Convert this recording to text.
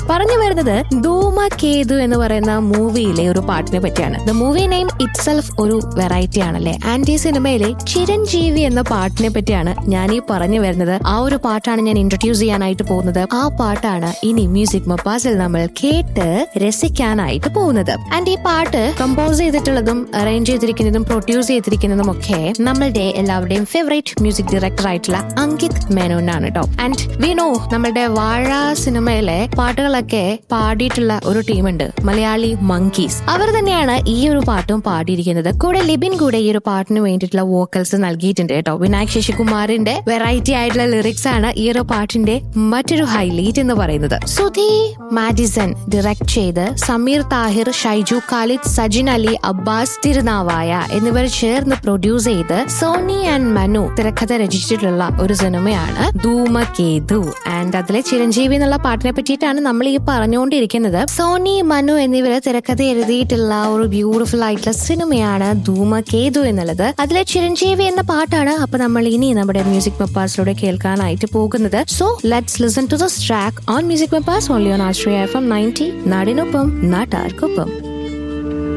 പറഞ്ഞു വരുന്നത് ധൂമകേതു എന്ന് പറയുന്ന മൂവിയിലെ ഒരു പാട്ടിനെ പറ്റിയാണ് the movie name itself ഒരു വെറൈറ്റി ആണല്ലേ ആൻഡ് ഈ സിനിമയിലെ ചിരഞ്ജീവി എന്ന പാട്ടിനെ പറ്റിയാണ് ഞാൻ ഈ പറഞ്ഞു വരുന്നത് ആ ഒരു പാട്ടാണ് ഞാൻ ഇൻട്രൊഡ്യൂസ് ചെയ്യാനായിട്ട് പോകുന്നത് ആ പാട്ടാണ് ഇനി മ്യൂസിക് മപ്പാസിൽ നമ്മൾ കേട്ട് രസിക്കാനായിട്ട് പോകുന്നത് ആൻഡ് ഈ പാട്ട് കമ്പോസ് ചെയ്തിട്ടുള്ളതും അറേഞ്ച് ചെയ്തിരിക്കുന്നതും പ്രൊഡ്യൂസ് ചെയ്തിരിക്കുന്നതും ഒക്കെ നമ്മളുടെ എല്ലാവരുടെയും ഫേവറേറ്റ് മ്യൂസിക് ഡയറക്ടർ ആയിട്ടുള്ള അങ്കിത് മേനോനാണ് കേട്ടോ ആൻഡ് വി നോ നമ്മളുടെ വാഴ സിനിമയിലെ പാട്ടുകളൊക്കെ പാടിയിട്ടുള്ള ഒരു ടീമുണ്ട് മലയാളി മങ്കീസ് അവർ തന്നെയാണ് ഈ ഒരു പാട്ടും പാടിയിരിക്കുന്നത് കൂടെ ലിബിൻ കൂടെ ഈ ഒരു പാട്ടിന് വേണ്ടിയിട്ടുള്ള വോക്കൽസ് നൽകിയിട്ടുണ്ട് കേട്ടോ വിനായക് ശശികുമാറിന്റെ വെറൈറ്റി ആയിട്ടുള്ള ലിറിക്സ് ആണ് ഈ ഒരു പാട്ടിന്റെ മറ്റൊരു ഹൈലൈറ്റ് എന്ന് പറയുന്നത് സുധി മാഡിസൺ ഡയറക്ട് ചെയ്ത് സമീർ താഹിർ ഷൈജു ഖാലിദ് സജിൻ അലി അബ്ബാസ് തിരുനാവായ എന്നിവർ ചേർന്ന് പ്രൊഡ്യൂസ് ചെയ്ത് സോനി ആൻഡ് മനു തിരക്കഥ രചിച്ചിട്ടുള്ള ഒരു സിനിമയാണ് ധൂമകേതു ആൻഡ് അതിലെ ചിരഞ്ജീവി എന്നുള്ള പാട്ടിനെ പറ്റിയിട്ടാണ് നമ്മൾ ഈ പറഞ്ഞുകൊണ്ടിരിക്കുന്നത് സോനി മനു എന്നിവര് തിരക്കഥ എഴുതിയിട്ടുള്ള ഒരു ബ്യൂട്ടിഫുൾ ആയിട്ടുള്ള സിനിമയാണ് ധൂമകേതു എന്നുള്ളത് അതിലെ ചിരഞ്ജീവി എന്ന പാട്ടാണ് അപ്പൊ നമ്മൾ ഇനി നമ്മുടെ മ്യൂസിക് മെപ്പാസിലൂടെ കേൾക്കാനായിട്ട് പോകുന്നത് so let's listen to the track on music Meppas only on Ashraya F M ninety നാടിനൊപ്പം നാട്ടാർക്കൊപ്പം